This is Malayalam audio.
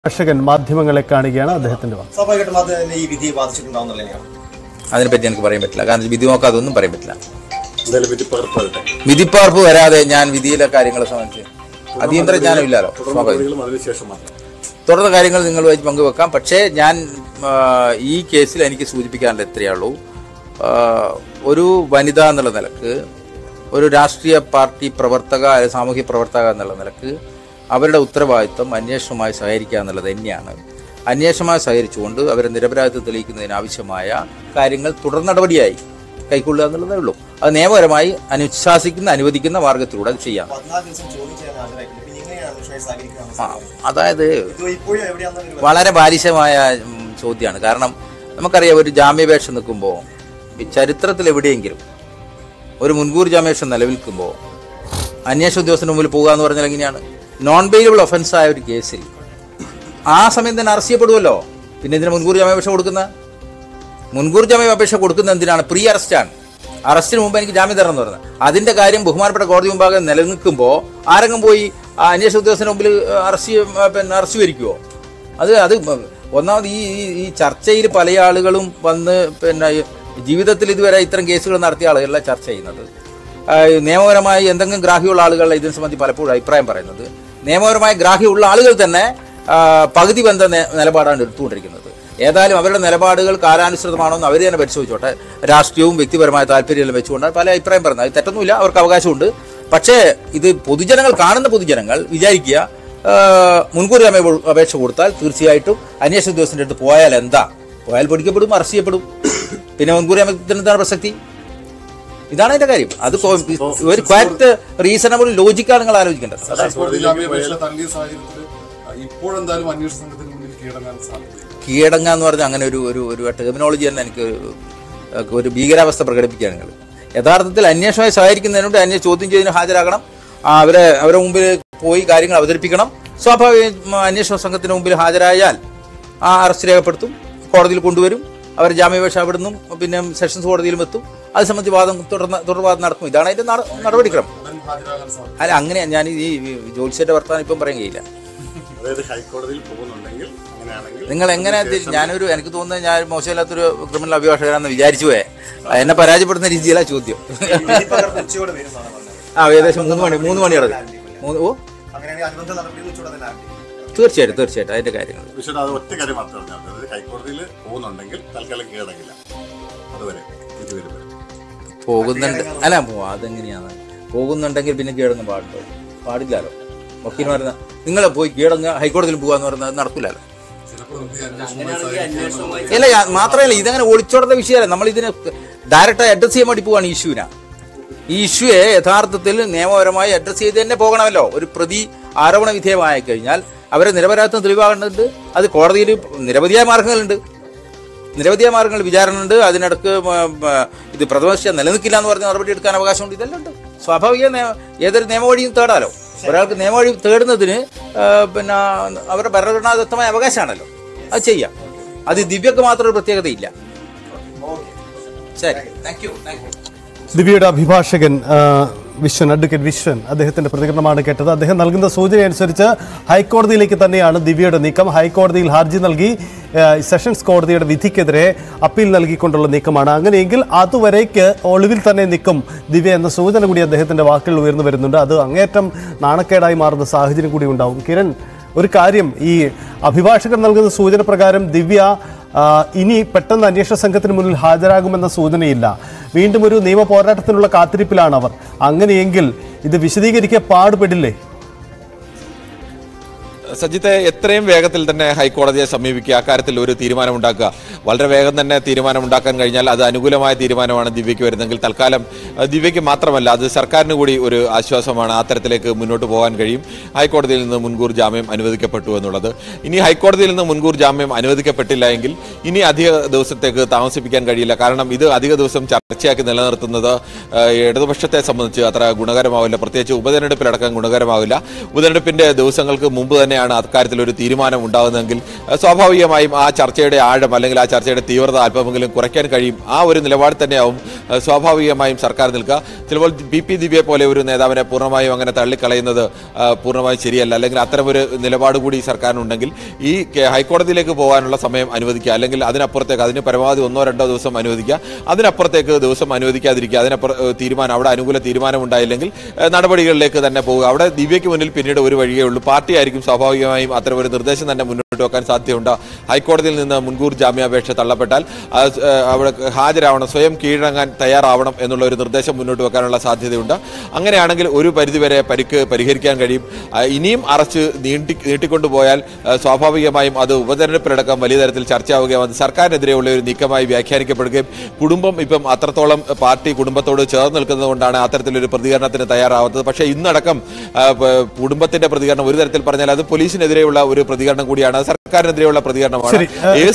കർഷകൻ മാധ്യമങ്ങളെ കാണുകയാണ് അദ്ദേഹത്തിന്റെ വാക്ക് സ്വാഭാവികമായിട്ടും അത് തന്നെ ഈ വിധിയെ ബാധിച്ചിട്ടുണ്ടാവുന്നതന്നെയാണ് അതിനെപ്പറ്റി എനിക്ക് പറയാൻ പറ്റില്ല കാരണം വിധി നോക്കാതെ ഒന്നും പറയാൻ പറ്റില്ല എന്തായാലും വിധി പകർപ്പ് വരട്ടെ വിധിപ്പാർപ്പ് വരാതെ ഞാൻ വിധിയിലെ കാര്യങ്ങളെ സംബന്ധിച്ച് അടിയന്തര ജ്ഞാനം ഇല്ലല്ലോ സ്വാഭാവികം നടപടികളും അതിനുശേഷം മാത്രം തുടർന്ന കാര്യങ്ങൾ നിങ്ങളുമായി പങ്കുവെക്കാം പക്ഷേ ഞാൻ ആ, ഈ കേസിൽ എനിക്ക് സൂചിപ്പിക്കാനുള്ള എത്രയേ ഉള്ളൂ ആ, ഒരു വനിത എന്നുള്ള നിലക്ക് ഒരു രാഷ്ട്രീയ പാർട്ടി പ്രവർത്തക അല്ലെങ്കിൽ സാമൂഹ്യ പ്രവർത്തക എന്നുള്ള നിലക്ക് അവരുടെ ഉത്തരവാദിത്വം അന്വേഷണവുമായി സഹകരിക്കുക എന്നുള്ളത് തന്നെയാണ് അന്വേഷണവുമായി സഹകരിച്ചുകൊണ്ട് അവരെ നിരപരാധിത്വം തെളിയിക്കുന്നതിന് ആവശ്യമായ കാര്യങ്ങൾ തുടർ നടപടിയായി കൈക്കൊള്ളുക എന്നുള്ളതേ ഉള്ളൂ അത് നിയമപരമായി അനുശാസിക്കുന്ന അനുവദിക്കുന്ന മാർഗത്തിലൂടെ അത് ചെയ്യാം പതിനാല് ദിവസം ചോദ്യം ചെയ്യാൻ ഹാജരാക്കില്ല പിന്നെ എങ്ങനെയാണ് അനുഷയെ സഹകരിക്കുക ആ, അതായത് ഇത് ഇപ്പോഴും എവിടെയാണെന്ന് വളരെ ബാലിശമായ ഉം, ചോദ്യമാണ് കാരണം നമുക്കറിയാം ഒരു ജാമ്യാപേക്ഷ നിൽക്കുമ്പോൾ ഈ ചരിത്രത്തിൽ എവിടെയെങ്കിലും ഒരു മുൻകൂർ ജാമ്യാപേക്ഷ നിലനിൽക്കുമ്പോൾ അന്വേഷണ ഉദ്യോഗസ്ഥന് മുമ്പിൽ പോകുക എന്ന് പറഞ്ഞാൽ എങ്ങനെയാണ് നോൺ ബെയിലബിൾ ഒഫൻസ് ആയ ഒരു കേസിൽ ആ സമയം തന്നെ അറസ്റ്റ് ചെയ്യപ്പെടുമല്ലോ പിന്നെ ഇതിന് മുൻകൂർ ജാമ്യാപേക്ഷ കൊടുക്കുന്ന മുൻകൂർ ജാമ്യാപേക്ഷ കൊടുക്കുന്ന എന്തിനാണ് പ്രീ അറസ്റ്റാണ് അറസ്റ്റിന് മുമ്പ് എനിക്ക് ജാമ്യം തരണം എന്ന് പറഞ്ഞത് അതിന്റെ കാര്യം ബഹുമാനപ്പെട്ട കോടതി മുമ്പാകെ നിലനിൽക്കുമ്പോൾ ആരെങ്കിലും പോയി ആ അന്വേഷണ ഉദ്യോഗസ്ഥന് മുമ്പിൽ അറസ്റ്റ് ചെയ്യ- ആ, പിന്നെ അറസ്റ്റ് വരിക്കുമോ അത് അത് ഒന്നാമത് ഈ ഈ- ഈ ചർച്ചയിൽ പല ആളുകളും വന്ന് പിന്നെ ജീവിതത്തിൽ ഇതുവരെ ഇത്തരം കേസുകൾ നടത്തിയ ആളുകളല്ല ചർച്ച ചെയ്യുന്നത് ആ, നിയമപരമായി എന്തെങ്കിലും ഗ്രാഹ്യമുള്ള ആളുകളെ ഇതിനെ സംബന്ധിച്ച് പലപ്പോഴും അഭിപ്രായം പറയുന്നത് നിയമപരമായ ഗ്രാഹ്യമുള്ള ആളുകൾ തന്നെ ആ, പകുതി ബന്ധ നെ- നിലപാടാണ് എടുത്തുകൊണ്ടിരിക്കുന്നത് ഏതായാലും അവരുടെ നിലപാടുകൾ കാലാനുസൃതമാണോ എന്ന് അവർ തന്നെ പരിശോധിച്ചോട്ടെ രാഷ്ട്രീയവും വ്യക്തിപരമായ താല്പര്യങ്ങളും വെച്ചുകൊണ്ടാണ് പല അഭിപ്രായം പറയുന്നത് അത് തെറ്റൊന്നുമില്ല അവർക്ക് അവകാശമുണ്ട് പക്ഷേ ഇത് പൊതുജനങ്ങൾ കാണുന്ന പൊതുജനങ്ങൾ വിചാരിക്കുക ആ, മുൻകൂർ ജാമ്യ അപേക്ഷ കൊടുത്താൽ തീർച്ചയായിട്ടും അന്വേഷണ ഉദ്യോഗസ്ഥൻ്റെ അടുത്ത് പോയാൽ എന്താ പോയാൽ പിടിക്കപ്പെടും അറസ്റ്റ് ചെയ്യപ്പെടും പിന്നെ മുൻകൂർ ജാമ്യത്തിന് എന്താണ് പ്രസക്തി ഇതാണ് അതിന്റെ കാര്യം അത് കൊ- ഒരു ക്വാറ്റ് റീസണബിൾ ലോജിക്കാണ് നിങ്ങൾ ആലോചിക്കേണ്ടത് അതാണ് ഹൈക്കോടതി ജാമ്യാപേക്ഷ തള്ളിയ സാഹചര്യത്തിൽ ഇപ്പോഴെന്തായാലും അന്വേഷണ സംഘത്തിന് മുന്നിൽ കീഴടങ്ങാൻ സാധ്യതയില്ല കീഴടങ്ങ എന്ന് പറഞ്ഞാൽ അങ്ങനെ ഒരു ഒരു ഒരു ടെർമിനോളജി തന്നെ എനിക്ക് ഒരു- ഒരു ഭീകരാവസ്ഥ പ്രകടിപ്പിക്കുകയാണ് നിങ്ങൾ യഥാർത്ഥത്തിൽ അന്വേഷണമായി സഹകരിക്കുന്നതിനോട് അന്വേഷണം ചോദ്യം ചെയ്തതിന് ഹാജരാകണം ആ, അവരെ അവരുടെ മുമ്പിൽ പോയി കാര്യങ്ങൾ അവതരിപ്പിക്കണം സ്വാഭാവിക അന്വേഷണ സംഘത്തിന് മുമ്പിൽ ഹാജരായാൽ ആ അറസ്റ്റ് രേഖപ്പെടുത്തും കോടതിയിൽ കൊണ്ടുവരും അവർ ജാമ്യാപേക്ഷ അവിടുന്നും പിന്നെ സെഷൻസ് കോടതിയിലും എത്തും അത് സംബന്ധിച്ച് വാദം തുടർന്ന് തുടർവാദം നടക്കും ഇതാണ് അതിന്റെ നട- നടപടിക്രമം ഉടൻ ഹാജരാകാൻ സാധ്യത അല്ല അങ്ങനെ ഞാൻ ഈ ജോത്സ്യന്റെ വർത്തമാനം ഇപ്പം പറയാൻ കഴിയില്ല അതായത് ഹൈക്കോടതിയിൽ പോകുന്നുണ്ടെങ്കിൽ അങ്ങനെയാണെങ്കിൽ നിങ്ങൾ എങ്ങനെ തി- ഞാനൊരു എനിക്ക് തോന്നുന്നത് ഞാൻ മോശമില്ലാത്തൊരു ക്രിമിനൽ അഭിഭാഷകരാണെന്ന് വിചാരിച്ചു പോയെ എന്നെ പരാജയപ്പെടുന്ന രീതിയിലാണ് ചോദ്യം വിധി പകർപ്പ് ഉച്ചയോടെ വരും എന്നാണ് പറഞ്ഞത് ആ ഏകദേശം മൂന്ന് മണി മൂന്ന് മണി ഇറങ്ങി മൂന്ന് ഓ അങ്ങനെയാണെങ്കിൽ അനുബന്ധ നടപടി ഉച്ചയോടെ തന്നെ ആരംഭിക്കും തീർച്ചയായിട്ടും തീർച്ചയായിട്ടും അതിന്റെ കാര്യങ്ങൾ പക്ഷേ അത് ഒറ്റ കാര്യം മാത്രമേ പറഞ്ഞാൽ മതി. അതായത് ഹൈക്കോടതിയിൽ പോകുന്നുണ്ടെങ്കിൽ തൽക്കാലം കീഴടങ്ങില്ല അതുവരെ വിധി വരും വരെ. പോകുന്നുണ്ട് അല്ല പോ- അതെങ്ങനെയാണ് പോകുന്നുണ്ടെങ്കിൽ പിന്നെ കീഴടങ്ങാൻ പാടുണ്ടോ പാടില്ലല്ലോ വക്കീൽ പറയുന്ന നിങ്ങൾ പോയി കീഴടങ്ങുക ഹൈക്കോടതിയിൽ പോകാന്ന് പറഞ്ഞാൽ അത് നടക്കില്ലല്ലോ ചിലപ്പോൾ നമുക്ക് ഈ അന്വേഷണവുമായി ഇല്ല ഞാൻ- മാത്രമല്ല ഇതങ്ങനെ ഒളിച്ചോടുന്ന വിഷയമല്ല നമ്മൾ ഇതിനെ ഡയറക്റ്റായി അഡ്രസ് ചെയ്യാൻ വേണ്ടി പോവാണ് ഈ ഇഷ്യൂവിനെ ഈ ഇഷ്യൂയെ യഥാർത്ഥത്തിൽ നിയമപരമായി അഡ്രസ് ചെയ്ത് തന്നെ പോകണമല്ലോ ഒരു പ്രതി ആരോപണ വിധേയമായി കഴിഞ്ഞാൽ അവരെ നിരപരാധിത്വം തെളിവാകേണ്ടതുണ്ട് അത് കോടതിയിൽ നിരവധിയായ മാർഗങ്ങളുണ്ട് നിരവധിയായ മാർഗങ്ങൾ വിചാരണ ഉണ്ട് അതിനിടക്ക് മ- മ- ഇത് പ്രഥമശ നിലനിൽക്കില്ല എന്ന് പറഞ്ഞ നടപടി എടുക്കാൻ അവകാശമുണ്ട് ഇതെല്ലാം ഉണ്ട് സ്വാഭാവിക നിയ- ഏതൊരു നിയമവഴിയും തേടാലോ ഒരാൾക്ക് നിയമവഴി തേടുന്നതിന് ആ, പിന്നെ അവരുടെ ഭരണഘടനാദത്തമായ അവകാശമാണല്ലോ അത് ചെയ്യാം അത് ദിവ്യക്ക് മാത്രം ഒരു പ്രത്യേകതയില്ല ശരി താങ്ക് യു താങ്ക് യു ദിവ്യയുടെ അഭിഭാഷകൻ ആ, വിശ്വൻ അഡ്വക്കേറ്റ് വിശ്വൻ അദ്ദേഹത്തിന്റെ പ്രതികരണമാണ് കേട്ടത് അദ്ദേഹം നൽകുന്ന സൂചന അനുസരിച്ച് ഹൈക്കോടതിയിലേക്ക് തന്നെയാണ് ദിവ്യയുടെ നീക്കം ഹൈക്കോടതിയിൽ ഹർജി നൽകി ആ, സെഷൻസ് കോടതിയുടെ വിധിക്കെതിരെ അപ്പീൽ നൽകിക്കൊണ്ടുള്ള നീക്കമാണ് അങ്ങനെയെങ്കിൽ അതുവരേക്ക് ഒളിവിൽ തന്നെ നിൽക്കും ദിവ്യ എന്ന സൂചന കൂടി അദ്ദേഹത്തിന്റെ വാക്കുകൾ ഉയർന്നു വരുന്നുണ്ട് അത് അങ്ങേറ്റം നാണക്കേടായി മാറുന്ന സാഹചര്യം കൂടി ഉണ്ടാവും കിരൺ ഒരു കാര്യം ഈ അഭിഭാഷകർ നൽകുന്ന സൂചന പ്രകാരം ദിവ്യ ആ, ഇനി പെട്ടെന്ന് അന്വേഷണ സംഘത്തിന് മുന്നിൽ ഹാജരാകുമെന്ന സൂചനയില്ല വീണ്ടും ഒരു നിയമ പോരാട്ടത്തിനുള്ള കാത്തിരിപ്പിലാണ് അവർ അങ്ങനെയെങ്കിൽ ഇത് വിശദീകരിക്കാൻ പാടുപെടില്ലേ സജിത്തെ എത്രയും വേഗത്തിൽ തന്നെ ഹൈക്കോടതിയെ സമീപിക്കുക അക്കാര്യത്തിൽ ഒരു തീരുമാനമുണ്ടാക്കുക വളരെ വേഗം തന്നെ തീരുമാനമുണ്ടാക്കാൻ കഴിഞ്ഞാൽ അത് അനുകൂലമായ തീരുമാനമാണ് ദിവ്യയ്ക്ക് വരുന്നതെങ്കിൽ തൽക്കാലം അഹ് ദിവ്യയ്ക്ക് മാത്രമല്ല അത് സർക്കാരിന് കൂടി ഒരു ആശ്വാസമാണ് ആ തരത്തിലേക്ക് മുന്നോട്ട് പോകാൻ കഴിയും ഹൈക്കോടതിയിൽ നിന്ന് മുൻകൂർ ജാമ്യം അനുവദിക്കപ്പെട്ടു എന്നുള്ളത് ഇനി ഹൈക്കോടതിയിൽ നിന്ന് മുൻകൂർ ജാമ്യം അനുവദിക്കപ്പെട്ടില്ല എങ്കിൽ ഇനി അധിക ദിവസത്തേക്ക് താമസിപ്പിക്കാൻ കഴിയില്ല കാരണം ഇത് അധിക ദിവസം ചർച്ചയാക്കി നിലനിർത്തുന്നത് അഹ് ഇടതുപക്ഷത്തെ സംബന്ധിച്ച് അത്ര ഗുണകരമാവില്ല പ്രത്യേകിച്ച് ഉപതെരഞ്ഞെടുപ്പിലടക്കം ഗുണകരമാവില്ല ഉപതെരഞ്ഞെടുപ്പിന്റെ ദിവസങ്ങൾക്ക് മുമ്പ് തന്നെ തന്നെയാണ് അക്കാര്യത്തിൽ ഒരു തീരുമാനം ഉണ്ടാകുന്നതെങ്കിൽ ആ, സ്വാഭാവികമായും ആ ചർച്ചയുടെ ആഴം അല്ലെങ്കിൽ ആ ചർച്ചയുടെ തീവ്രത അല്പമെങ്കിലും കുറയ്ക്കാൻ കഴിയും ആ ഒരു നിലപാട് തന്നെയാവും ആ, സ്വാഭാവികമായും സർക്കാർ നിൽക്കുക ചിലപ്പോൾ ബി പി ദിവ്യയെ പോലെ ഒരു നേതാവിനെ പൂർണ്ണമായും അങ്ങനെ തള്ളിക്കളയുന്നത് ആ, പൂർണ്ണമായും ശരിയല്ല അല്ലെങ്കിൽ അത്തരമൊരു നിലപാട് കൂടി സർക്കാരിനുണ്ടെങ്കിൽ ഈ കെ- ഹൈക്കോടതിയിലേക്ക് പോകാനുള്ള സമയം അനുവദിക്കുക അല്ലെങ്കിൽ അതിനപ്പുറത്തേക്ക് അതിന് പരമാവധി ഒന്നോ രണ്ടോ ദിവസം അനുവദിക്കുക അതിനപ്പുറത്തേക്ക് ദിവസം അനുവദിക്കാതിരിക്കുക അതിനപ്പുറ ഏഹ് തീരുമാനം അവിടെ അനുകൂല തീരുമാനം ഉണ്ടായില്ലെങ്കിൽ ഏഹ് നടപടികളിലേക്ക് തന്നെ പോവുക അവിടെ ദിവ്യയ്ക്ക് മുന്നിൽ പിന്നീട് ഒരു വഴിയേ ഉള്ളൂ പാർട്ടി ആയിരിക്കും സ്വാഭാവികമായും അത്തരം ഒരു നിർദ്ദേശം തന്നെ മുന്നോട്ട് വെക്കാൻ സാധ്യതയുണ്ട് ഹൈക്കോടതിയിൽ നിന്ന് മുൻകൂർ ജാമ്യാപേക്ഷ തള്ളപ്പെട്ടാൽ അത് ഏഹ് അവിടെ ഹാജരാവണം സ്വയം കീഴടങ്ങാൻ തയ്യാറാവണം എന്നുള്ള ഒരു നിർദ്ദേശം മുന്നോട്ട് വെക്കാനുള്ള സാധ്യതയുണ്ട് അങ്ങനെയാണെങ്കിൽ ഒരു പരിധിവരെ പരിക്ക് പരിഹരിക്കാൻ കഴിയും ആ, ഇനിയും അറസ്റ്റ് നീട്ടി നീട്ടിക്കൊണ്ടുപോയാൽ ആ, സ്വാഭാവികമായും അത് ഉപതെരഞ്ഞെടുപ്പിലടക്കം വലിയ തരത്തിൽ ചർച്ചയാവുകയും അത് സർക്കാരിനെതിരെയുള്ള ഒരു നീക്കമായി വ്യാഖ്യാനിക്കപ്പെടുകയും കുടുംബം ഇപ്പം അത്രത്തോളം പാർട്ടി കുടുംബത്തോട് ചേർന്ന് നിൽക്കുന്നത് കൊണ്ടാണ് അത്തരത്തിലൊരു പ്രതികരണത്തിന് തയ്യാറാവാത്തത് പക്ഷേ ഇന്നടക്കം ആ, പ- കുടുംബത്തിന്റെ പ്രതികരണം ഒരു തരത്തിൽ പറഞ്ഞാൽ അത് പോലീസിനെതിരെയുള്ള ഒരു പ്രതികരണം കൂടിയാണ് അത് സർക്കാരിനെതിരെയുള്ള പ്രതികരണമാണ് ശരി. ഏത്